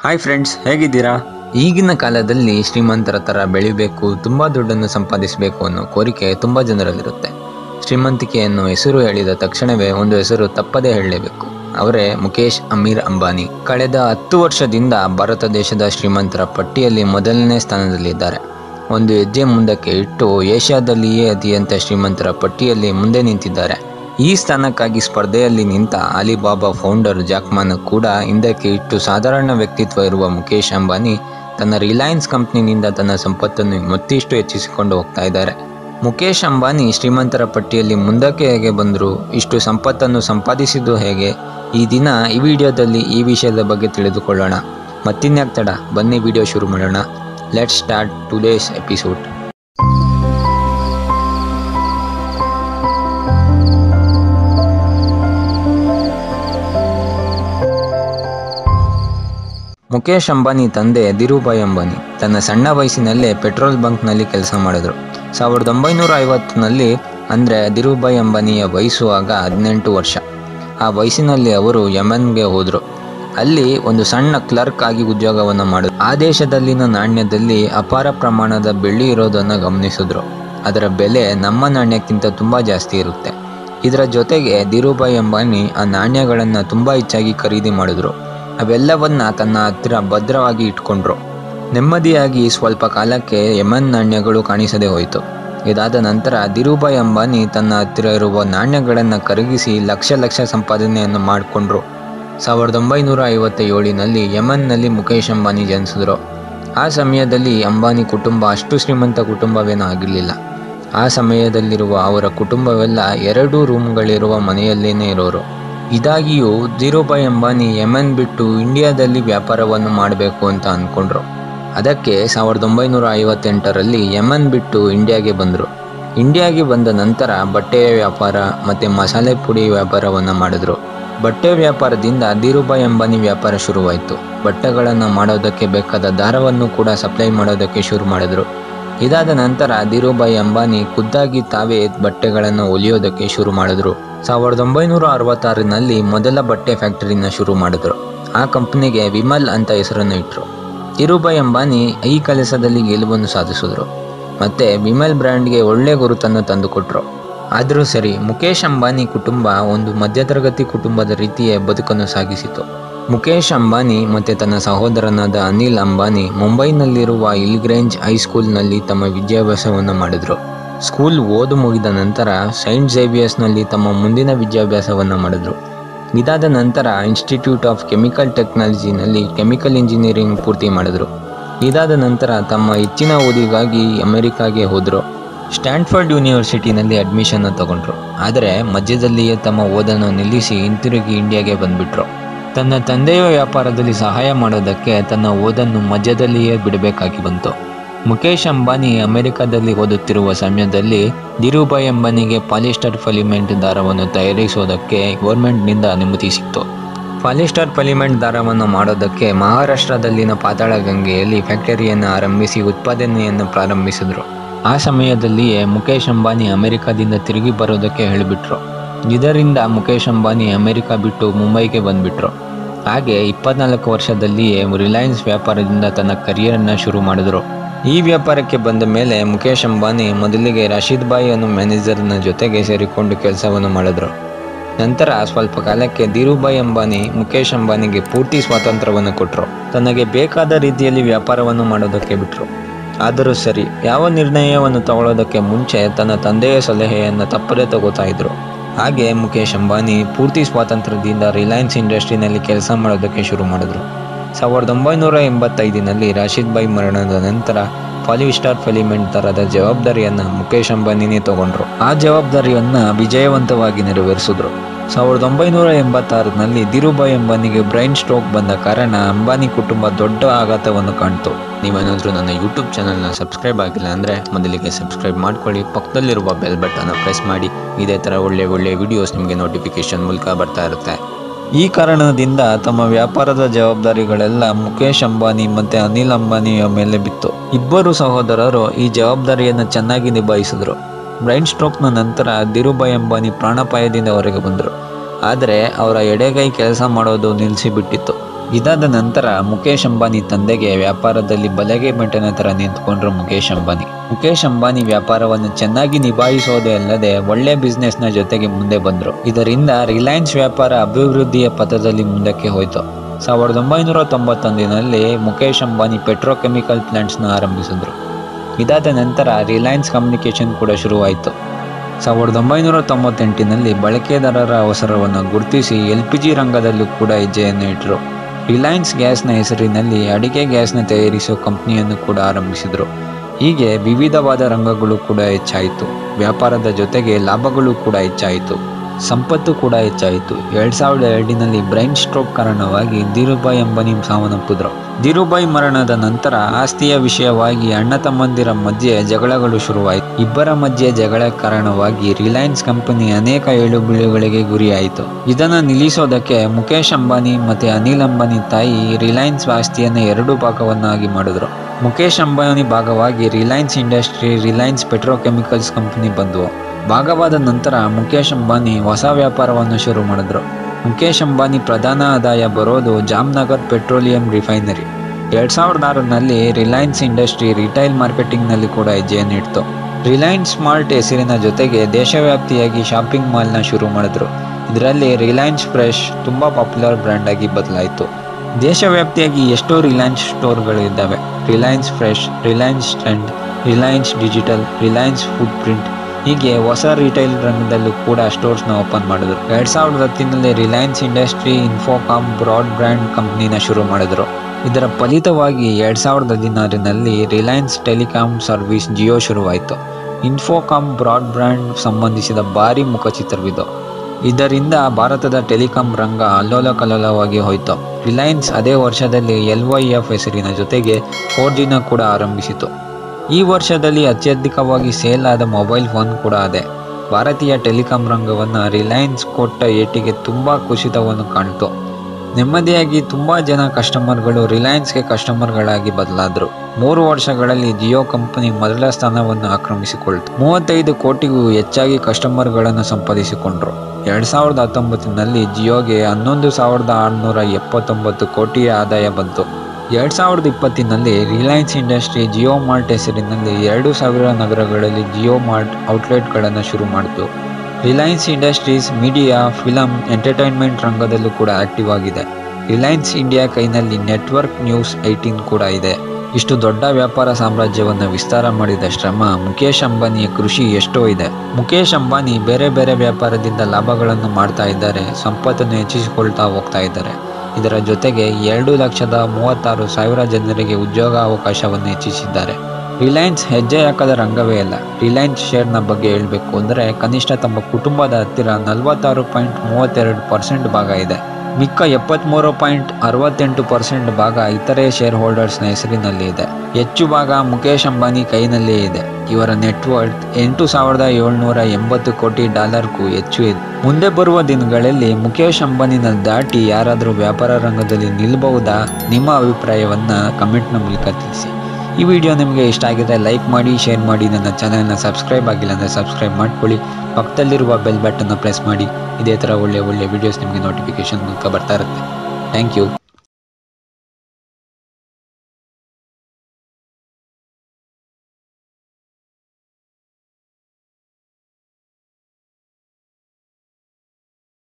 hi friends ಹೇಗಿದ್ದೀರಾ ಈಗಿನ ಕಾಲದಲ್ಲಿ ಶ್ರೀಮಂತರ ಥರ ಬೆಳಿಬೇಕು ತುಂಬ ದುಡ್ಡನ್ನು ಸಂಪಾದಿಸಬೇಕು ಅನ್ನೋ ಕೋರಿಕೆ ತುಂಬ ಜನರಲ್ಲಿರುತ್ತೆ ಶ್ರೀಮಂತಿಕೆಯನ್ನು ಹೆಸರು ಹೇಳಿದ ತಕ್ಷಣವೇ ಒಂದು ಹೆಸರು ತಪ್ಪದೇ ಹೇಳಲೇಬೇಕು ಅವರೇ ಮುಖೇಶ್ ಅಮೀರ್ ಅಂಬಾನಿ ಕಳೆದ ಹತ್ತು ವರ್ಷದಿಂದ ಭಾರತ ದೇಶದ ಶ್ರೀಮಂತರ ಪಟ್ಟಿಯಲ್ಲಿ ಮೊದಲನೇ ಸ್ಥಾನದಲ್ಲಿದ್ದಾರೆ ಒಂದು ಹೆಜ್ಜೆ ಮುಂದಕ್ಕೆ ಇಟ್ಟು ಏಷ್ಯಾದಲ್ಲಿಯೇ ಅತ್ಯಂತ ಶ್ರೀಮಂತರ ಪಟ್ಟಿಯಲ್ಲಿ ಮುಂದೆ ನಿಂತಿದ್ದಾರೆ ಈ ಸ್ಥಾನಕ್ಕಾಗಿ ಸ್ಪರ್ಧೆಯಲ್ಲಿ ನಿಂತ ಅಲಿಬಾಬಾ ಫೌಂಡರ್ ಜಾಕ್ಮಾನ್ ಕೂಡ ಹಿಂದಕ್ಕೆ ಇಟ್ಟು ಸಾಧಾರಣ ವ್ಯಕ್ತಿತ್ವ ಇರುವ ಮುಖೇಶ್ ಅಂಬಾನಿ ತನ್ನ ರಿಲಯನ್ಸ್ ಕಂಪ್ನಿನಿಂದ ತನ್ನ ಸಂಪತ್ತನ್ನು ಮತ್ತಿಷ್ಟು ಹೆಚ್ಚಿಸಿಕೊಂಡು ಹೋಗ್ತಾ ಇದ್ದಾರೆ ಮುಖೇಶ್ ಅಂಬಾನಿ ಶ್ರೀಮಂತರ ಪಟ್ಟಿಯಲ್ಲಿ ಮುಂದಕ್ಕೆ ಹೇಗೆ ಬಂದರು ಇಷ್ಟು ಸಂಪತ್ತನ್ನು ಸಂಪಾದಿಸಿದ್ದು ಹೇಗೆ ಈ ದಿನ ಈ ವಿಡಿಯೋದಲ್ಲಿ ಈ ವಿಷಯದ ಬಗ್ಗೆ ತಿಳಿದುಕೊಳ್ಳೋಣ ಮತ್ತಿನ್ಯಾಕ್ ತಡ ಬನ್ನಿ ವಿಡಿಯೋ ಶುರು ಮಾಡೋಣ let start today's episode Mukesh Ambani ತಂದೆ ಧೀರುಭಾಯ್ ಅಂಬಾನಿ ತನ್ನ ಸಣ್ಣ ವಯಸ್ಸಿನಲ್ಲೇ ಪೆಟ್ರೋಲ್ ಬಂಕ್ನಲ್ಲಿ ಕೆಲಸ ಮಾಡಿದ್ರು ಸಾವಿರದ ಒಂಬೈನೂರ ಐವತ್ತಿನಲ್ಲಿ ಅಂದರೆ ಧೀರುಭಾಯ್ ಅಂಬಾನಿಯ ವಯಸ್ಸು ಆಗ ಹದಿನೆಂಟು ವರ್ಷ ಆ ವಯಸ್ಸಿನಲ್ಲಿ ಅವರು ಯಮನ್ಗೆ ಹೋದರು ಅಲ್ಲಿ ಒಂದು ಸಣ್ಣ ಕ್ಲರ್ಕ್ ಆಗಿ ಉದ್ಯೋಗವನ್ನು ಮಾಡಿದ್ರು ಆ ದೇಶದಲ್ಲಿನ ನಾಣ್ಯದಲ್ಲಿ ಅಪಾರ ಪ್ರಮಾಣದ ಬೆಳ್ಳಿ ಇರೋದನ್ನು ಗಮನಿಸಿದ್ರು ಅದರ ಬೆಲೆ ನಮ್ಮ ನಾಣ್ಯಕ್ಕಿಂತ ತುಂಬ ಜಾಸ್ತಿ ಇರುತ್ತೆ ಇದರ ಜೊತೆಗೆ ಧೀರುಭಾಯ್ ಅಂಬಾನಿ ಆ ನಾಣ್ಯಗಳನ್ನು ತುಂಬ ಹೆಚ್ಚಾಗಿ ಖರೀದಿ ಮಾಡಿದ್ರು ಅವೆಲ್ಲವನ್ನ ತನ್ನ ಹತ್ತಿರ ಭದ್ರವಾಗಿ ಇಟ್ಕೊಂಡ್ರು ನೆಮ್ಮದಿಯಾಗಿ ಸ್ವಲ್ಪ ಕಾಲಕ್ಕೆ ಯಮನ್ ನಾಣ್ಯಗಳು ಕಾಣಿಸದೆ ಹೋಯಿತು ಇದಾದ ನಂತರ ಧೀರುಭಾಯ್ ಅಂಬಾನಿ ತನ್ನ ಹತ್ತಿರ ಇರುವ ನಾಣ್ಯಗಳನ್ನು ಕರಗಿಸಿ ಲಕ್ಷ ಲಕ್ಷ ಸಂಪಾದನೆಯನ್ನು ಮಾಡಿಕೊಂಡ್ರು ಸಾವಿರದ ಒಂಬೈನೂರ ಐವತ್ತ ಏಳಿನಲ್ಲಿ ಯಮನ್ನಲ್ಲಿ ಮುಖೇಶ್ ಅಂಬಾನಿ ಜನಿಸಿದ್ರು ಆ ಸಮಯದಲ್ಲಿ ಅಂಬಾನಿ ಕುಟುಂಬ ಅಷ್ಟು ಶ್ರೀಮಂತ ಕುಟುಂಬವೇನೂ ಆಗಿರಲಿಲ್ಲ ಆ ಸಮಯದಲ್ಲಿರುವ ಅವರ ಕುಟುಂಬವೆಲ್ಲ ಎರಡು ರೂಮ್ಗಳಿರುವ ಮನೆಯಲ್ಲೇನೇ ಇರೋರು ಇದಾಗಿಯೂ ಧೀರುಭಾಯ್ ಅಂಬಾನಿ ಯಮನ್ ಬಿಟ್ಟು ಇಂಡಿಯಾದಲ್ಲಿ ವ್ಯಾಪಾರವನ್ನು ಮಾಡಬೇಕು ಅಂತ ಅಂದ್ಕೊಂಡ್ರು ಅದಕ್ಕೆ ಸಾವಿರದ ಒಂಬೈನೂರ ಐವತ್ತೆಂಟರಲ್ಲಿ ಯಮನ್ ಬಿಟ್ಟು ಇಂಡಿಯಾಗೆ ಬಂದರು ಇಂಡಿಯಾಗೆ ಬಂದ ನಂತರ ಬಟ್ಟೆಯ ವ್ಯಾಪಾರ ಮತ್ತು ಮಸಾಲೆ ಪುಡಿ ವ್ಯಾಪಾರವನ್ನು ಮಾಡಿದ್ರು ಬಟ್ಟೆ ವ್ಯಾಪಾರದಿಂದ ಧೀರುಭಾಯ್ ಅಂಬಾನಿ ವ್ಯಾಪಾರ ಶುರುವಾಯಿತು ಬಟ್ಟೆಗಳನ್ನು ಮಾಡೋದಕ್ಕೆ ಬೇಕಾದ ದಾರವನ್ನು ಕೂಡ ಸಪ್ಲೈ ಮಾಡೋದಕ್ಕೆ ಶುರು ಮಾಡಿದ್ರು ಇದಾದ ನಂತರ ಧೀರುಭಾಯ್ ಅಂಬಾನಿ ಖುದ್ದಾಗಿ ತಾವೇ ಬಟ್ಟೆಗಳನ್ನು ಹೊಲಿಯೋದಕ್ಕೆ ಶುರು ಮಾಡಿದ್ರು ಸಾವಿರದ ಒಂಬೈನೂರ ಅರವತ್ತಾರಿನಲ್ಲಿ ಮೊದಲ ಬಟ್ಟೆ ಫ್ಯಾಕ್ಟರಿನ ಶುರು ಮಾಡಿದ್ರು ಆ ಕಂಪನಿಗೆ ವಿಮಲ್ ಅಂತ ಹೆಸರನ್ನು ಇಟ್ಟರು ಧೀರುಭಾಯ್ ಅಂಬಾನಿ ಈ ಕೆಲಸದಲ್ಲಿ ಗೆಲುವನ್ನು ಸಾಧಿಸಿದ್ರು ಮತ್ತೆ ವಿಮಲ್ ಬ್ರ್ಯಾಂಡ್ಗೆ ಒಳ್ಳೆ ಗುರುತನ್ನು ತಂದುಕೊಟ್ರು ಆದರೂ ಸರಿ ಮುಖೇಶ್ ಅಂಬಾನಿ ಕುಟುಂಬ ಒಂದು ಮಧ್ಯತರಗತಿ ಕುಟುಂಬದ ರೀತಿಯೇ ಬದುಕನ್ನು ಸಾಗಿಸಿತು ಮುಖೇಶ್ ಅಂಬಾನಿ ಮತ್ತು ತನ್ನ ಸಹೋದರನಾದ ಅನಿಲ್ ಅಂಬಾನಿ ಮುಂಬೈನಲ್ಲಿರುವ ಇಲ್ಗ್ರೇಂಜ್ ಹೈಸ್ಕೂಲ್ನಲ್ಲಿ ತಮ್ಮ ವಿದ್ಯಾಭ್ಯಾಸವನ್ನು ಮಾಡಿದರು ಸ್ಕೂಲ್ ಓದು ಮುಗಿದ ನಂತರ ಸೈಂಟ್ ಝೇವಿಯರ್ಸ್ನಲ್ಲಿ ತಮ್ಮ ಮುಂದಿನ ವಿದ್ಯಾಭ್ಯಾಸವನ್ನು ಮಾಡಿದರು ಇದಾದ ನಂತರ ಇನ್ಸ್ಟಿಟ್ಯೂಟ್ ಆಫ್ ಕೆಮಿಕಲ್ ಟೆಕ್ನಾಲಜಿನಲ್ಲಿ ಕೆಮಿಕಲ್ ಇಂಜಿನಿಯರಿಂಗ್ ಪೂರ್ತಿ ಮಾಡಿದರು ಇದಾದ ನಂತರ ತಮ್ಮ ಹೆಚ್ಚಿನ ಓದಿಗಾಗಿ ಅಮೆರಿಕಾಗೆ ಹೋದರು ಸ್ಟ್ಯಾನ್ಫರ್ಡ್ ಯೂನಿವರ್ಸಿಟಿನಲ್ಲಿ ಅಡ್ಮಿಷನ್ ತಗೊಂಡ್ರು ಆದರೆ ಮಧ್ಯದಲ್ಲಿಯೇ ತಮ್ಮ ಓದನ್ನು ನಿಲ್ಲಿಸಿ ಹಿಂತಿರುಗಿ ಇಂಡಿಯಾಗೆ ಬಂದ್ಬಿಟ್ರು ತನ್ನ ತಂದೆಯ ವ್ಯಾಪಾರದಲ್ಲಿ ಸಹಾಯ ಮಾಡೋದಕ್ಕೆ ತನ್ನ ಓದನ್ನು ಮಧ್ಯದಲ್ಲಿಯೇ ಬಿಡಬೇಕಾಗಿ ಬಂತು ಮುಖೇಶ್ ಅಂಬಾನಿ ಅಮೆರಿಕದಲ್ಲಿ ಓದುತ್ತಿರುವ ಸಮಯದಲ್ಲಿ ಧೀರುಭಾಯ್ ಅಂಬಾನಿಗೆ ಪಾಲಿಸ್ಟರ್ ಫಲಿಮೆಂಟ್ ದಾರವನ್ನು ತಯಾರಿಸೋದಕ್ಕೆ ಗೌರ್ಮೆಂಟ್ನಿಂದ ಅನುಮತಿ ಸಿಕ್ತು ಪಾಲಿಸ್ಟರ್ ಫಲಿಮೆಂಟ್ ದಾರವನ್ನು ಮಾಡೋದಕ್ಕೆ ಮಹಾರಾಷ್ಟ್ರದಲ್ಲಿನ ಪಾತಾಳಗಂಗೆಯಲ್ಲಿ ಫ್ಯಾಕ್ಟರಿಯನ್ನು ಆರಂಭಿಸಿ ಉತ್ಪಾದನೆಯನ್ನು ಪ್ರಾರಂಭಿಸಿದರು ಆ ಸಮಯದಲ್ಲಿಯೇ ಮುಖೇಶ್ ಅಂಬಾನಿ ಅಮೆರಿಕದಿಂದ ತಿರುಗಿ ಬರೋದಕ್ಕೆ ಹೇಳಿಬಿಟ್ರು ಇದರಿಂದ ಮುಖೇಶ್ ಅಂಬಾನಿ ಅಮೆರಿಕ ಬಿಟ್ಟು ಮುಂಬೈಗೆ ಬಂದ್ಬಿಟ್ರು ಹಾಗೆ ಇಪ್ಪತ್ನಾಲ್ಕು ವರ್ಷದಲ್ಲಿಯೇ ರಿಲಯನ್ಸ್ ವ್ಯಾಪಾರದಿಂದ ತನ್ನ ಕರಿಯರನ್ನು ಶುರು ಮಾಡಿದ್ರು ಈ ವ್ಯಾಪಾರಕ್ಕೆ ಬಂದ ಮೇಲೆ ಮುಖೇಶ್ ಅಂಬಾನಿ ಮೊದಲಿಗೆ ರಶೀದ್ ಬಾಯಿ ಅನ್ನೋ ಮ್ಯಾನೇಜರ್ನ ಜೊತೆಗೆ ಸೇರಿಕೊಂಡು ಕೆಲಸವನ್ನು ಮಾಡಿದ್ರು ನಂತರ ಸ್ವಲ್ಪ ಕಾಲಕ್ಕೆ ಧೀರುಭಾಯ್ ಅಂಬಾನಿ ಮುಖೇಶ್ ಅಂಬಾನಿಗೆ ಪೂರ್ತಿ ಸ್ವಾತಂತ್ರ್ಯವನ್ನು ಕೊಟ್ಟರು ತನಗೆ ಬೇಕಾದ ರೀತಿಯಲ್ಲಿ ವ್ಯಾಪಾರವನ್ನು ಮಾಡೋದಕ್ಕೆ ಬಿಟ್ಟರು ಆದರೂ ಸರಿ ಯಾವ ನಿರ್ಣಯವನ್ನು ತಗೊಳ್ಳೋದಕ್ಕೆ ಮುಂಚೆ ತನ್ನ ತಂದೆಯ ಸಲಹೆಯನ್ನು ತಪ್ಪದೇ ತಗೋತಾ ಇದ್ರು ಹಾಗೆ ಮುಖೇಶ್ ಅಂಬಾನಿ ಪೂರ್ತಿ ಸ್ವಾತಂತ್ರ್ಯದಿಂದ ರಿಲಯನ್ಸ್ ಇಂಡಸ್ಟ್ರಿನಲ್ಲಿ ಕೆಲಸ ಮಾಡೋದಕ್ಕೆ ಶುರು ಮಾಡಿದ್ರು ಸಾವಿರದ ಒಂಬೈನೂರ ಎಂಬತ್ತೈದಿನಲ್ಲಿ ರಾಶಿದ್ ಬಾಯಿ ಮರಣದ ನಂತರ ಪಾಲಿಸ್ಟಾರ್ ಫಿಲಿಮೆಂಟ್ ತರದ ಜವಾಬ್ದಾರಿಯನ್ನು ಮುಖೇಶ್ ಅಂಬಾನಿನೇ ತಗೊಂಡ್ರು ಆ ಜವಾಬ್ದಾರಿಯನ್ನು ವಿಜಯವಂತವಾಗಿ ನೆರವೇರಿಸಿದ್ರು ಸಾವಿರದ ಒಂಬೈನೂರ ಎಂಬತ್ತಾರರಲ್ಲಿ ಧೀರುಭಾಯ್ ಅಂಬಾನಿಗೆ ಬ್ರೈನ್ ಸ್ಟ್ರೋಕ್ ಬಂದ ಕಾರಣ ಅಂಬಾನಿ ಕುಟುಂಬ ದೊಡ್ಡ ಆಘಾತವನ್ನು ಕಾಣ್ತು ನೀವೇನಾದರೂ ನನ್ನ ಯೂಟ್ಯೂಬ್ ಚಾನಲ್ನ ಸಬ್ಸ್ಕ್ರೈಬ್ ಆಗಿಲ್ಲ ಅಂದರೆ ಮೊದಲಿಗೆ ಸಬ್ಸ್ಕ್ರೈಬ್ ಮಾಡ್ಕೊಳ್ಳಿ ಪಕ್ಕದಲ್ಲಿರುವ ಬೆಲ್ ಬಟನ್ನ ಪ್ರೆಸ್ ಮಾಡಿ ಇದೇ ಥರ ಒಳ್ಳೆ ಒಳ್ಳೆ ವಿಡಿಯೋಸ್ ನಿಮಗೆ ನೋಟಿಫಿಕೇಶನ್ ಮೂಲಕ ಬರ್ತಾ ಇರುತ್ತೆ ಈ ಕಾರಣದಿಂದ ತಮ್ಮ ವ್ಯಾಪಾರದ ಜವಾಬ್ದಾರಿಗಳೆಲ್ಲ ಮುಖೇಶ್ ಅಂಬಾನಿ ಮತ್ತು ಅನಿಲ್ ಅಂಬಾನಿಯ ಮೇಲೆ ಬಿತ್ತು ಇಬ್ಬರು ಸಹೋದರರು ಈ ಜವಾಬ್ದಾರಿಯನ್ನು ಚೆನ್ನಾಗಿ ನಿಭಾಯಿಸಿದ್ರು ಬ್ರೈನ್ ಸ್ಟ್ರೋಕ್ನ ನಂತರ ಧೀರುಭಾಯ್ ಅಂಬಾನಿ ಪ್ರಾಣಾಪಾಯದಿಂದ ಹೊರಗೆ ಬಂದರು ಆದರೆ ಅವರ ಎಡಗೈ ಕೆಲಸ ಮಾಡೋದು ನಿಲ್ಲಿಸಿಬಿಟ್ಟಿತ್ತು ಇದಾದ ನಂತರ ಮುಖೇಶ್ ಅಂಬಾನಿ ತಂದೆಗೆ ವ್ಯಾಪಾರದಲ್ಲಿ ಬಲಗೆ ಮೆಟ್ಟನ ತರ ನಿಂತ್ಕೊಂಡ್ರು ಮುಖೇಶ್ ಅಂಬಾನಿ ಮುಖೇಶ್ ಅಂಬಾನಿ ವ್ಯಾಪಾರವನ್ನು ಚೆನ್ನಾಗಿ ನಿಭಾಯಿಸೋದೇ ಅಲ್ಲದೆ ಒಳ್ಳೆ ಬಿಸ್ನೆಸ್ ನ ಜೊತೆಗೆ ಮುಂದೆ ಬಂದ್ರು ಇದರಿಂದ ರಿಲಯನ್ಸ್ ವ್ಯಾಪಾರ ಅಭಿವೃದ್ಧಿಯ ಪಥದಲ್ಲಿ ಮುಂದಕ್ಕೆ ಹೋಯ್ತು ಸಾವಿರದ ಒಂಬೈನೂರ ತೊಂಬತ್ತೊಂದಿನಲ್ಲಿ ಮುಖೇಶ್ ಅಂಬಾನಿ ಪೆಟ್ರೋಕೆಮಿಕಲ್ ಪ್ಲಾಂಟ್ಸ್ನ ಆರಂಭಿಸಿದ್ರು ಇದಾದ ನಂತರ ರಿಲಯನ್ಸ್ ಕಮ್ಯುನಿಕೇಷನ್ ಕೂಡ ಶುರುವಾಯಿತು ಸಾವಿರದ ಒಂಬೈನೂರ ತೊಂಬತ್ತೆಂಟಿನಲ್ಲಿ ಬಳಕೆದಾರರ ಅವಸರವನ್ನು ಗುರುತಿಸಿ ಎಲ್ ಪಿ ಜಿ ರಂಗದಲ್ಲೂ ಕೂಡ ಹೆಜ್ಜೆಯನ್ನು ಇಟ್ಟರು ರಿಲಯನ್ಸ್ ಗ್ಯಾಸ್ನ ಹೆಸರಿನಲ್ಲಿ ಅಡಿಗೆ ಗ್ಯಾಸ್ನ ತಯಾರಿಸೋ ಕಂಪ್ನಿಯನ್ನು ಕೂಡ ಆರಂಭಿಸಿದರು ಹೀಗೆ ವಿವಿಧವಾದ ರಂಗಗಳು ಕೂಡ ಹೆಚ್ಚಾಯಿತು ವ್ಯಾಪಾರದ ಜೊತೆಗೆ ಲಾಭಗಳು ಕೂಡ ಹೆಚ್ಚಾಯಿತು ಸಂಪತ್ತು ಕೂಡ ಹೆಚ್ಚಾಯಿತು ಎರಡ್ ಸಾವಿರದ ಎರಡಿನಲ್ಲಿ ಬ್ರೈನ್ ಸ್ಟ್ರೋಕ್ ಕಾರಣವಾಗಿ ಧೀರುಭಾಯ್ ಅಂಬಾನಿ ಸಾವನ್ನಪ್ಪಿದ್ರು ಧೀರುಭಾಯ್ ಮರಣದ ನಂತರ ಆಸ್ತಿಯ ವಿಷಯವಾಗಿ ಅಣ್ಣ ತಮ್ಮಂದಿರ ಮಧ್ಯೆ ಜಗಳಗಳು ಶುರುವಾಯಿತು ಇಬ್ಬರ ಮಧ್ಯೆ ಜಗಳ ಕಾರಣವಾಗಿ ರಿಲಯನ್ಸ್ ಕಂಪನಿ ಅನೇಕ ಏಳುಬೀಳುಗಳಿಗೆ ಗುರಿಯಾಯಿತು ಇದನ್ನು ನಿಲ್ಲಿಸೋದಕ್ಕೆ ಮುಖೇಶ್ ಅಂಬಾನಿ ಮತ್ತೆ ಅನಿಲ್ ಅಂಬಾನಿ ತಾಯಿ ರಿಲಯನ್ಸ್ ಆಸ್ತಿಯನ್ನು ಎರಡು ಭಾಗವನ್ನಾಗಿ ಮಾಡಿದ್ರು ಮುಖೇಶ್ ಅಂಬಾನಿ ಭಾಗವಾಗಿ Reliance industry Reliance petrochemicals company ಬಂದವು ಭಾಗವಾದ ನಂತರ ಮುಖೇಶ್ ಅಂಬಾನಿ ಹೊಸ ವ್ಯಾಪಾರವನ್ನು ಶುರು ಮಾಡಿದ್ರು ಮುಖೇಶ್ ಅಂಬಾನಿ ಪ್ರಧಾನ ಆದಾಯ ಬರೋದು ಜಾಮ್ನಗರ್ ಪೆಟ್ರೋಲಿಯಂ ರಿಫೈನರಿ ಎರಡ್ ಸಾವಿರದ ಆರರಲ್ಲಿ ರಿಲಯನ್ಸ್ ಇಂಡಸ್ಟ್ರಿ ರಿಟೈಲ್ ಮಾರ್ಕೆಟಿಂಗ್ನಲ್ಲಿ ಕೂಡ ಹೆಜ್ಜೆಯನ್ನು ಇಡ್ತು ರಿಲಯನ್ಸ್ ಸ್ಮಾರ್ಟ್ ಹೆಸರಿನ ಜೊತೆಗೆ ದೇಶವ್ಯಾಪ್ತಿಯಾಗಿ ಶಾಪಿಂಗ್ ಮಾಲ್ನ ಶುರು ಮಾಡಿದ್ರು ಇದರಲ್ಲಿ ರಿಲಯನ್ಸ್ ಫ್ರೆಶ್ ತುಂಬ ಪಾಪ್ಯುಲರ್ ಬ್ರ್ಯಾಂಡ್ ಆಗಿ ಬದಲಾಯಿತು ದೇಶವ್ಯಾಪ್ತಿಯಾಗಿ ಎಷ್ಟೋ ರಿಲಯನ್ಸ್ ಸ್ಟೋರ್ಗಳಿದ್ದಾವೆ Reliance fresh Reliance trend Reliance digital Reliance food print ಹೀಗೆ ಹೊಸ ರಿಟೈಲ್ ರಂಗದಲ್ಲೂ ಕೂಡ ಸ್ಟೋರ್ಸ್ನ ಓಪನ್ ಮಾಡಿದ್ರು ಎರಡ್ ಸಾವಿರದ ಹತ್ತಿನಲ್ಲಿ Reliance industry Infocomm broad brand ಕಂಪ್ನಿನ ಶುರು ಮಾಡಿದ್ರು ಇದರ ಫಲಿತವಾಗಿ ಎರಡ್ ಸಾವಿರದ ಹದಿನಾರಿನಲ್ಲಿ ರಿಲಯನ್ಸ್ ಟೆಲಿಕಾಂ ಸರ್ವಿಸ್ ಜಿಯೋ ಶುರುವಾಯಿತು ಇನ್ಫೋಕಾಮ್ ಬ್ರಾಡ್ ಬ್ರ್ಯಾಂಡ್ ಸಂಬಂಧಿಸಿದ ಭಾರಿ ಮುಖಚಿತ್ರವಿದು ಇದರಿಂದ ಭಾರತದ ಟೆಲಿಕಾಂ ರಂಗ ಅಲ್ಲೋಲ ಕಲ್ಲೋಲವಾಗಿ ಹೋಯಿತು ರಿಲಯನ್ಸ್ ಅದೇ ವರ್ಷದಲ್ಲಿ ಎಲ್ ವೈ ಎಫ್ ಹೆಸರಿನ ಜೊತೆಗೆ ಫೋರ್ ಜಿನ ಕೂಡ ಆರಂಭಿಸಿತು ಈ ವರ್ಷದಲ್ಲಿ ಅತ್ಯಧಿಕವಾಗಿ ಸೇಲ್ ಆದ ಮೊಬೈಲ್ ಫೋನ್ ಕೂಡ ಅದೇ ಭಾರತೀಯ ಟೆಲಿಕಾಂ ರಂಗವನ್ನು ರಿಲಯನ್ಸ್ ಕೊಟ್ಟ ಏಟಿಗೆ ತುಂಬ ಕುಸಿತವನ್ನು ಕಾಣ್ತು ನೆಮ್ಮದಿಯಾಗಿ ತುಂಬ ಜನ ಕಸ್ಟಮರ್ಗಳು ರಿಲಯನ್ಸ್ಗೆ ಕಸ್ಟಮರ್ಗಳಾಗಿ ಬದಲಾದರು ಮೂರು ವರ್ಷಗಳಲ್ಲಿ ಜಿಯೋ ಕಂಪನಿ ಮೊದಲ ಸ್ಥಾನವನ್ನು ಆಕ್ರಮಿಸಿಕೊಳ್ತು ಮೂವತ್ತೈದು ಕೋಟಿಗೂ ಹೆಚ್ಚಾಗಿ ಕಸ್ಟಮರ್ಗಳನ್ನು ಸಂಪಾದಿಸಿಕೊಂಡ್ರು ಎರಡ್ ಸಾವಿರದ ಹತ್ತೊಂಬತ್ತಿನಲ್ಲಿ ಜಿಯೋಗೆ ಹನ್ನೊಂದು ಸಾವಿರದ ಆರುನೂರ ಎಪ್ಪತ್ತೊಂಬತ್ತು ಕೋಟಿಯ ಆದಾಯ ಬಂತು ಎರಡ್ ಸಾವಿರದ ಇಪ್ಪತ್ತಿನಲ್ಲಿ ರಿಲಯನ್ಸ್ ಇಂಡಸ್ಟ್ರಿ ಜಿಯೋ ಮಾರ್ಟ್ ಹೆಸರಿನಲ್ಲಿ ಎರಡು ಸಾವಿರ ನಗರಗಳಲ್ಲಿ ಜಿಯೋ ಮಾರ್ಟ್ ಔಟ್ಲೆಟ್ಗಳನ್ನು ಶುರು ಮಾಡಿತು Reliance industries media film entertainment ರಂಗದಲ್ಲೂ ಕೂಡ ಆಕ್ಟಿವ್ ಆಗಿದೆ ರಿಲಯನ್ಸ್ ಇಂಡಿಯಾ ಕೈನಲ್ಲಿ ನೆಟ್ವರ್ಕ್ ನ್ಯೂಸ್ ಐಟೀನ್ ಕೂಡ ಇದೆ ಇಷ್ಟು ದೊಡ್ಡ ವ್ಯಾಪಾರ ಸಾಮ್ರಾಜ್ಯವನ್ನು ವಿಸ್ತಾರ ಮಾಡಿದ ಶ್ರಮ ಮುಖೇಶ್ ಅಂಬಾನಿಯ ಕೃಷಿ ಎಷ್ಟೋ ಇದೆ ಮುಖೇಶ್ ಅಂಬಾನಿ ಬೇರೆ ಬೇರೆ ವ್ಯಾಪಾರದಿಂದ ಲಾಭಗಳನ್ನು ಮಾಡ್ತಾ ಇದ್ದಾರೆ ಸಂಪತ್ತನ್ನು ಹೆಚ್ಚಿಸಿಕೊಳ್ತಾ ಹೋಗ್ತಾ ಇದ್ದಾರೆ ಇದರ ಜೊತೆಗೆ ಎರಡು ಲಕ್ಷದ ಮೂವತ್ತಾರು ಸಾವಿರ ಜನರಿಗೆ ಉದ್ಯೋಗ ಅವಕಾಶವನ್ನು ಹೆಚ್ಚಿಸಿದ್ದಾರೆ ರಿಲಯನ್ಸ್ ಹೆಜ್ಜೆ ಹಾಕದ ರಂಗವೇ ಅಲ್ಲ ರಿಲಯನ್ಸ್ ಶೇರ್ನ ಬಗ್ಗೆ ಹೇಳಬೇಕು ಅಂದರೆ ಕನಿಷ್ಠ ತಮ್ಮ ಕುಟುಂಬದ ಹತ್ತಿರ ನಲವತ್ತಾರು ಪಾಯಿಂಟ್ ಮೂವತ್ತೆರಡು ಪರ್ಸೆಂಟ್ ಭಾಗ ಇದೆ ಮಿಕ್ಕ ಎಪ್ಪತ್ತ್ಮೂರು ಪಾಯಿಂಟ್ ಅರವತ್ತೆಂಟು ಪರ್ಸೆಂಟ್ ಭಾಗ ಇತರೆ ಶೇರ್ ಹೋಲ್ಡರ್ಸ್ನ ಹೆಸರಿನಲ್ಲಿ ಇದೆ ಹೆಚ್ಚು ಭಾಗ ಮುಖೇಶ್ ಅಂಬಾನಿ ಕೈನಲ್ಲೇ ಇದೆ ಇವರ ನೆಟ್ವರ್ತ್ ಎಂಟು ಸಾವಿರದ ಏಳ್ನೂರ ಎಂಬತ್ತು ಕೋಟಿ ಡಾಲರ್ಗೂ ಹೆಚ್ಚು ಇದೆ ಮುಂದೆ ಬರುವ ದಿನಗಳಲ್ಲಿ ಮುಖೇಶ್ ಅಂಬಾನಿನ ದಾಟಿ ಯಾರಾದರೂ ವ್ಯಾಪಾರ ರಂಗದಲ್ಲಿ ನಿಲ್ಲಬಹುದಾ ನಿಮ್ಮ ಅಭಿಪ್ರಾಯವನ್ನು ಕಮೆಂಟ್ನ ಮೂಲಕ ತಿಳಿಸಿ ಈ ವಿಡಿಯೋ ನಿಮಗೆ ಇಷ್ಟ ಆಗಿದೆ ಲೈಕ್ ಮಾಡಿ ಶೇರ್ ಮಾಡಿ ನನ್ನ ಚಾನಲ್ನ ಸಬ್ಸ್ಕ್ರೈಬ್ ಆಗಿಲ್ಲ ಅಂದರೆ ಸಬ್ಸ್ಕ್ರೈಬ್ ಮಾಡ್ಕೊಳ್ಳಿ ಪಕ್ಕದಲ್ಲಿರುವ ಬೆಲ್ ಬಟನ್ನ ಪ್ರೆಸ್ ಮಾಡಿ ಇದೇ ಥರ ಒಳ್ಳೆ ಒಳ್ಳೆ ವಿಡಿಯೋಸ್ ನಿಮಗೆ ನೋಟಿಫಿಕೇಶನ್ ಮೂಲಕ ಬರ್ತಾ ಇರುತ್ತೆ ಥ್ಯಾಂಕ್ ಯು